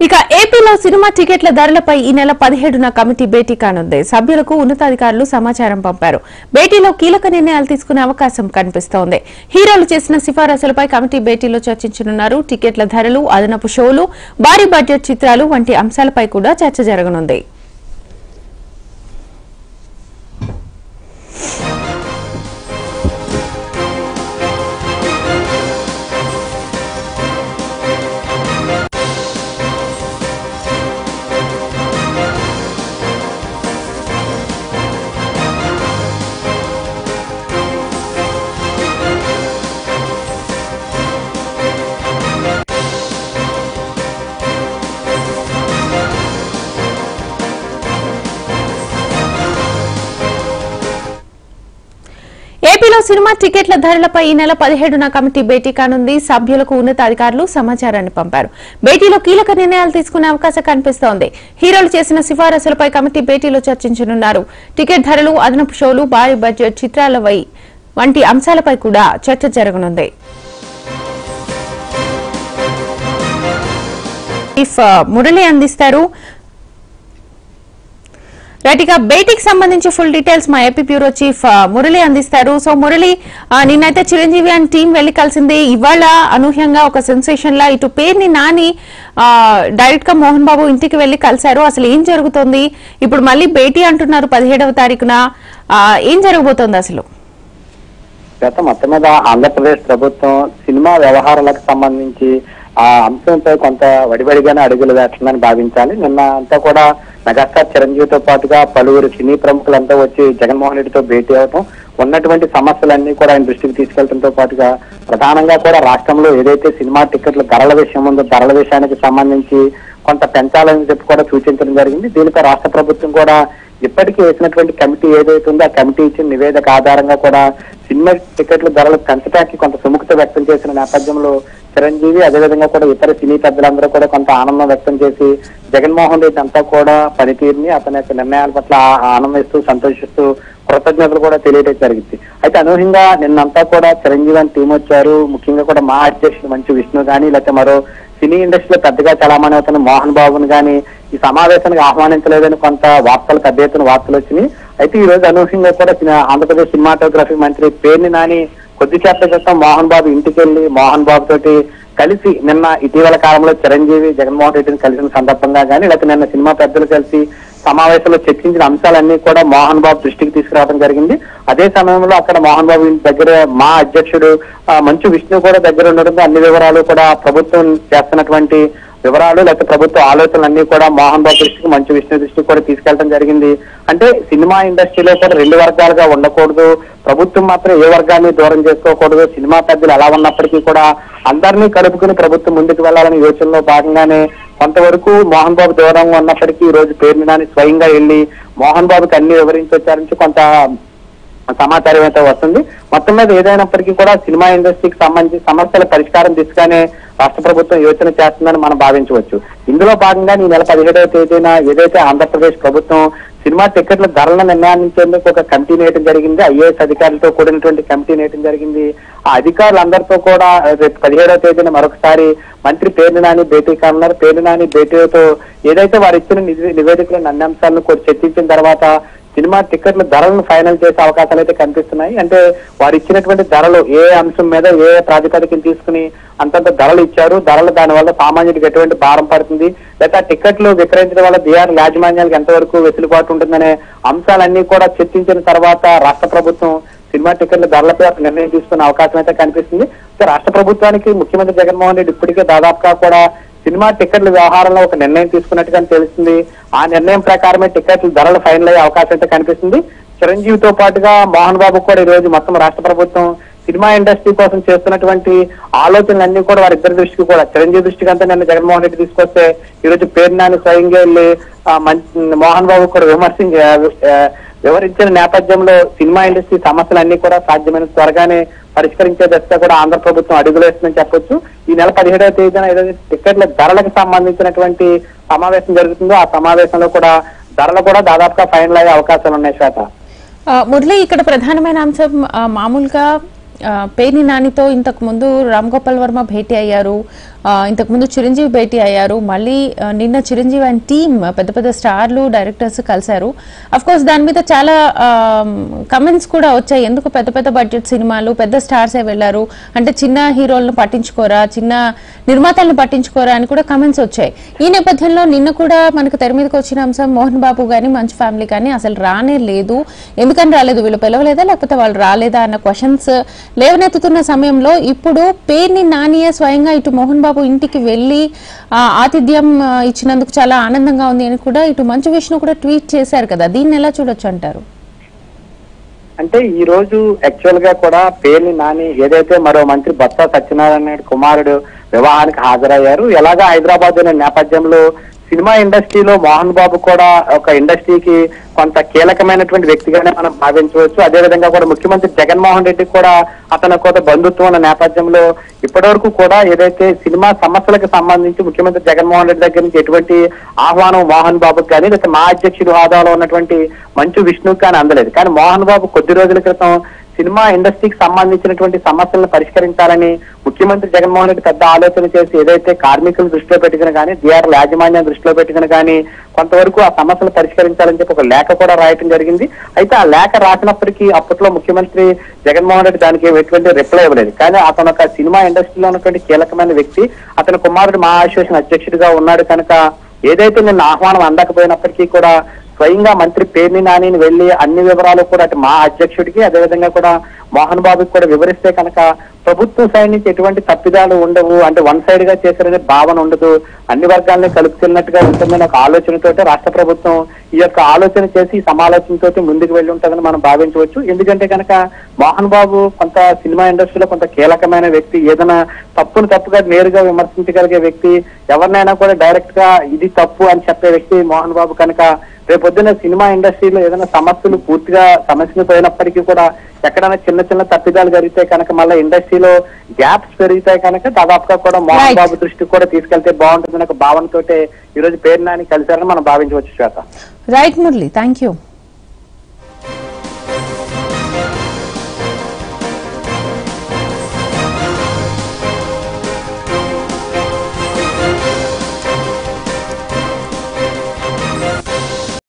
ఇక ఏపీలో సినిమా టికెట్ల ధరలపై ఈ నెల పదిహేడున కమిటీ భేటీ కానుంది సభ్యులకు ఉన్నతాధికారులు సమాచారం పంపారు భేటీలో కీలక నిర్ణయాలు తీసుకునే అవకాశం కనిపిస్తోంది హీరోలు చేసిన సిఫారసులపై కమిటీ భేటీలో చర్చించనున్నారు టికెట్ల ధరలు అదనపు షోలు భారీ బడ్జెట్ చిత్రాలు వంటి అంశాలపై కూడా చర్చ జరగనుంది ఏపీలో సినిమా టికెట్ల ధరలపై ఈ నెల పదిహేడున కమిటీ భేటీ కానుంది సభ్యులకు ఉన్నతాధికారులు సమాచారాన్ని పంపారు భేటీలో కీలక నిర్ణయాలు తీసుకునే అవకాశం కనిపిస్తోంది హీరోలు చేసిన సిఫారసులపై కమిటీ భేటీలో చర్చించనున్నారు టికెట్ ధరలు అదనపు షోలు భారీ బడ్జెట్ చిత్రాలపై వంటి అంశాలపై కూడా చర్చ జరగనుంది చీఫ్ మురళి అందిస్తారు రైట్ ఇక భేటీకి సంబంధించి ఫుల్ డీటెయిల్స్ మా ఏపీ బ్యూరో చీఫ్ ఆ, మురళి అందిస్తారు సో మురళి ఆ, నిన్నైతే చిరంజీవి అండ్ టీం వెళ్లి కలిసింది ఇవాళ అనూహ్యంగా ఒక సెన్సేషన్ లా ఇటు పేరుని నాని ఆ, డైరెక్ట్ గా మోహన్ బాబు ఇంటికి వెళ్లి కలిశారు అసలు ఏం జరుగుతోంది ఇప్పుడు మళ్ళీ భేటీ అంటున్నారు పదిహేడవ తారీఖున ఆ, ఏం జరగబోతోంది అసలు గత మొత్తం మీద ఆంధ్రప్రదేశ్ ప్రభుత్వం సినిమా వ్యవహారాలకు సంబంధించి ఆ అంశంపై కొంత వడివడిగానే అడుగులు వేస్తుందని భావించాలి నిన్న అంతా కూడా మెగాస్టార్ చిరంజీవితో పాటుగా పలువురు సినీ ప్రముఖులంతా వచ్చి జగన్మోహన్ రెడ్డితో భేటీ అవటం ఉన్నటువంటి సమస్యలన్నీ కూడా ఆయన దృష్టికి తీసుకెళ్లడంతో పాటుగా ప్రధానంగా కూడా రాష్ట్రంలో ఏదైతే సినిమా టికెట్ల ధరల విషయం ఉందో ధరల విషయానికి సంబంధించి కొంత పెంచాలని చెప్పి కూడా సూచించడం జరిగింది దీనిపై రాష్ట్ర ప్రభుత్వం కూడా ఇప్పటికీ వేసినటువంటి కమిటీ ఏదైతే ఉందో ఆ కమిటీ ఇచ్చిన నివేదిక ఆధారంగా కూడా సినిమా టికెట్ల ధరలు పెంచడానికి కొంత సుముఖత వ్యక్తం చేసిన నేపథ్యంలో చిరంజీవి అదేవిధంగా కూడా ఇతర సినీ పెద్దలందరూ కూడా కొంత ఆనందం వ్యక్తం చేసి జగన్మోహన్ రెడ్డి అంతా కూడా పనితీరుని అతని యొక్క నిర్ణయాల పట్ల ఆ- ఆనందిస్తూ సంతోషిస్తూ కృతజ్ఞతలు కూడా తెలియడం జరిగింది అయితే అనూహ్యంగా నిన్నంతా కూడా చిరంజీవి అని టీం వచ్చారు ముఖ్యంగా కూడా మా అధ్యక్షుడు మంచి విష్ణు గాని లేకపోతే మరో సినీ ఇండస్ట్రీలో పెద్దగా చలామణి అవుతున్న మోహన్ బాబుని గాని ఈ సమావేశానికి ఆహ్వానించలేదని కొంత వార్తలు పెద్ద ఎత్తున వార్తలు వచ్చినాయి అయితే ఈ రోజు అనూహ్యంగా కూడా సినిమా- ఆంధ్రప్రదేశ్ సినిమాటోగ్రఫీ మంత్రి పేర్ని నాని కొద్దిసేపటి క్రితం మోహన్ బాబు ఇంటికి వెళ్లి మోహన్ బాబు తోటి కలిసి నిన్న ఇటీవల కాలంలో చిరంజీవి జగన్మోహన్ రెడ్డిని కలిసిన సందర్భంగా కానీ లేకపోతే నిన్న సినిమా పెద్దలు కలిసి సమావేశంలో చర్చించిన అంశాలన్నీ కూడా మోహన్ బాబు దృష్టికి తీసుకురావడం జరిగింది అదే సమయంలో అక్కడ మోహన్ బాబు ఇంటి దగ్గర మా అధ్యక్షుడు ఆ, మంచు విష్ణు కూడా దగ్గర ఉండడంతో అన్ని వివరాలు కూడా ప్రభుత్వం చేస్తున్నటువంటి వివరాలు లేకపోతే ప్రభుత్వ ఆలోచనలు అన్ని కూడా మోహన్ బాబు దృష్టికి మంచు విష్ణు దృష్టికి కూడా తీసుకెళ్ళడం జరిగింది అంటే సినిమా ఇండస్ట్రీలో కూడా రెండు వర్గాలుగా ఉండకూడదు ప్రభుత్వం మాత్రం ఏ వర్గాన్ని దూరం చేసుకోకూడదు సినిమా పెద్దలు ఎలా ఉన్నప్పటికీ కూడా అందరినీ కలుపుకుని ప్రభుత్వం ముందుకు వెళ్లాలనే యోచనలో భాగంగానే కొంతవరకు మోహన్ బాబు దూరంగా ఉన్నప్పటికీ ఈ రోజు పేరు నాని స్వయంగా వెళ్లి మోహన్ బాబుకి అన్ని వివరించి వచ్చారని కొంత సమాచారం అయితే వస్తుంది మొత్తం మీద ఏదైనప్పటికీ కూడా సినిమా ఇండస్ట్రీకి సంబంధించి సమస్యల పరిష్కారం దిశగానే రాష్ట్ర ప్రభుత్వం యోచన చేస్తుందని మనం భావించవచ్చు ఇందులో భాగంగా ఈ నెల పదిహేడవ తేదీన ఏదైతే ఆంధ్రప్రదేశ్ ప్రభుత్వం సినిమా టికెట్ల ధరలను నిర్ణయించేందుకు ఒక కమిటీ నేయడం జరిగింది ఐఏఎస్ అధికారులతో కూడినటువంటి కమిటీ నేయడం జరిగింది ఆ అధికారులందరితో కూడా రేపు పదిహేడవ తేదీన మరొకసారి మంత్రి పేర్ని నాని భేటీ కానున్నారు పేర్ని నాని భేటీతో ఏదైతే వారు ఇచ్చిన నివే- నివేదికలను అన్ని అంశాలను కూడా చర్చించిన తర్వాత సినిమా టికెట్ల ధరలను ఫైనల్ చేసే అవకాశాలు అయితే కనిపిస్తున్నాయి అంటే వారు ఇచ్చినటువంటి ధరలు ఏ అంశం మీద ఏ ప్రాతిపదికను తీసుకుని అంతంత ధరలు ఇచ్చారు ధరలు దాని వల్ల సామాన్యుడికి ఎటువంటి భారం పడుతుంది లేదా టికెట్లు విక్రయించడం వల్ల బీఆర్ యాజమాన్యాలకు ఎంతవరకు వెసులుబాటు ఉంటుందనే అంశాలన్నీ కూడా చర్చించిన తర్వాత రాష్ట్ర ప్రభుత్వం సినిమా టికెట్ల ధరలపై ఒక నిర్ణయం తీసుకునే అవకాశం అయితే కనిపిస్తుంది సో రాష్ట్ర ప్రభుత్వానికి ముఖ్యమంత్రి జగన్మోహన్ రెడ్డి ఇప్పటికే దాదాపుగా కూడా సినిమా టికెట్ల వ్యవహారంలో ఒక నిర్ణయం తీసుకున్నట్టుగా తెలుస్తుంది ఆ నిర్ణయం ప్రకారమే టికెట్ల ధరలు ఫైనల్ అయ్యే అవకాశం అయితే కనిపిస్తుంది చిరంజీవితో పాటుగా మోహన్ బాబు కూడా ఈ రోజు మొత్తం రాష్ట్ర ప్రభుత్వం సినిమా ఇండస్ట్రీ కోసం చేస్తున్నటువంటి ఆలోచనలన్నీ కూడా వారిద్దరి దృష్టికి కూడా చిరంజీవి దృష్టికి అంతా నిన్న జగన్మోహన్ రెడ్డి తీసుకొస్తే ఈ రోజు పేరు నాని స్వయంగా వెళ్ళి ఆ, మం- మోహన్ బాబు కూడా విమర్శించి ఆ, ఆ, వివరించిన నేపథ్యంలో సినిమా ఇండస్ట్రీ సమస్యలన్నీ కూడా సాధ్యమైన త్వరగానే పరిష్కరించే దశగా కూడా ఆంధ్ర ప్రభుత్వం అడుగులేస్తుందని చెప్పొచ్చు ఈ నెల పదిహేడవ తేదీన ఏదైతే టికెట్ల ధరలకు సంబంధించినటువంటి సమావేశం జరుగుతుందో ఆ సమావేశంలో కూడా ధరలు కూడా దాదాపుగా ఫైనల్ అయ్యే అవకాశాలు ఉన్నాయి శ్వేత ఆ, మురళి ఇక్కడ ప్రధానమైన అంశం ఆ, మామూలుగా ఆ, పేర్ని నానితో ఇంతకు ముందు రామ్ గోపాల్ వర్మ భేటీ అయ్యారు ఆ, ఇంతకుముందు చిరంజీవి భేటీ అయ్యారు మళ్ళీ ఆ, నిన్న చిరంజీవి అండ్ టీమ్ పెద్ద పెద్ద స్టార్లు డైరెక్టర్స్ కలిశారు అఫ్ కోర్స్ దాని మీద చాలా కమెంట్స్ కూడా వచ్చాయి ఎందుకు పెద్ద పెద్ద బడ్జెట్ సినిమాలు పెద్ద స్టార్సే వెళ్లారు అంటే చిన్న హీరోలను పట్టించుకోరా చిన్న నిర్మాతలను పట్టించుకోరా అని కూడా కమెంట్స్ వచ్చాయి ఈ నేపథ్యంలో నిన్న కూడా మనకు తెర మీదకి వచ్చిన అంశం మోహన్ బాబు గాని మంచి ఫ్యామిలీ కానీ అసలు రానే లేదు ఎందుకని రాలేదు వీళ్ళు పిలవలేదా లేకపోతే వాళ్ళు రాలేదా అన్న క్వశ్చన్స్ లేవనెత్తుతున్న సమయంలో ఇప్పుడు పేర్ని నానియే స్వయంగా ఇటు మోహన్ బాబు ఇంటికి వెళ్ళి ఆ, ఆతిథ్యం ఆ, ఇచ్చినందుకు చాలా ఆనందంగా ఉంది అని కూడా ఇటు మంచు విష్ణు కూడా ట్వీట్ చేశారు కదా దీన్ని ఎలా చూడొచ్చు అంటారు అంటే ఈ రోజు యాక్చువల్ గా కూడా పేర్ని నాని ఏదైతే మరో మంత్రి బొత్స సత్యనారాయణ నాయుడు కుమారుడు వివాహానికి హాజరయ్యారు ఎలాగా హైదరాబాద్ అనే నేపథ్యంలో సినిమా ఇండస్ట్రీలో మోహన్ బాబు కూడా ఒక ఇండస్ట్రీకి కొంత కీలకమైనటువంటి వ్యక్తిగానే మనం భావించవచ్చు అదే విధంగా కూడా ముఖ్యమంత్రి జగన్మోహన్ రెడ్డి కూడా అతని కొంత బంధుత్వం ఉన్న నేపథ్యంలో ఇప్పటివరకు కూడా ఏదైతే సినిమా సమస్యలకు సంబంధించి ముఖ్యమంత్రి జగన్మోహన్ రెడ్డి దగ్గర నుంచి ఎటువంటి ఆహ్వానం మోహన్ బాబుకి కానీ లేకపోతే మా అధ్యక్షుడు హోదాలో ఉన్నటువంటి మంచు విష్ణుకి కానీ అందలేదు కానీ మోహన్ బాబు కొద్ది రోజుల క్రితం సినిమా ఇండస్ట్రీకి సంబంధించినటువంటి సమస్యలను పరిష్కరించాలని ముఖ్యమంత్రి జగన్మోహన్ రెడ్డి పెద్ద ఆలోచన చేసి ఏదైతే కార్మికులను దృష్టిలో పెట్టుకుని కానీ థియేటర్ యాజమాన్యాన్ని దృష్టిలో పెట్టుకుని కానీ కొంతవరకు ఆ సమస్యలు పరిష్కరించాలని చెప్పి ఒక లేఖ కూడా రాయటం జరిగింది అయితే ఆ లేఖ రాసినప్పటికీ అప్పట్లో ముఖ్యమంత్రి జగన్మోహన్ రెడ్డి దానికి ఎటువంటి రిప్లై ఇవ్వలేదు కానీ అతను ఒక సినిమా ఇండస్ట్రీలో ఉన్నటువంటి కీలకమైన వ్యక్తి అతని కుమారుడు మా అసోసియేషన్ అధ్యక్షుడిగా ఉన్నాడు కనుక ఏదైతే నిన్న ఆహ్వానం అందకపోయినప్పటికీ కూడా స్వయంగా మంత్రి పేర్ని నానిని వెళ్లి అన్ని వివరాలు కూడా అటు మా అధ్యక్షుడికి అదేవిధంగా కూడా మోహన్ బాబుకి కూడా వివరిస్తే కనుక ప్రభుత్వం సైడ్ నుంచి ఎటువంటి తప్పిదాలు ఉండవు అంటే వన్ సైడ్ గా చేశారనే భావన ఉండదు అన్ని వర్గాలని కలుపుతున్నట్టుగా ఉంటుందనే ఒక ఆలోచనతోటి రాష్ట్ర ప్రభుత్వం ఈ యొక్క ఆలోచన చేసి ఈ సమాలోచనతోటి ముందుకు వెళ్ళి ఉంటుందని మనం భావించవచ్చు ఎందుకంటే కనుక మోహన్ బాబు కొంత సినిమా ఇండస్ట్రీలో కొంత కీలకమైన వ్యక్తి ఏదైనా తప్పును తప్పుగా నేరుగా విమర్శించగలిగే వ్యక్తి ఎవరినైనా కూడా డైరెక్ట్ గా ఇది తప్పు అని చెప్పే వ్యక్తి మోహన్ బాబు కనుక రేపొద్దున సినిమా ఇండస్ట్రీలో ఏదైనా సమస్యలు పూర్తిగా సమస్యలు పోయినప్పటికీ కూడా ఎక్కడైనా చిన్న చిన్న తప్పిదాలు జరిగితే కనుక మళ్ళీ ఇండస్ట్రీలో గ్యాప్స్ పెరిగితే కనుక దాదాపుగా కూడా మోహన్ Right. బాబు దృష్టికి కూడా తీసుకెళ్తే బాగుంటుందనే ఒక భావనతోటే ఈ రోజు పేరు నాని కలిశారని మనం భావించవచ్చు Shweta right Murali thank you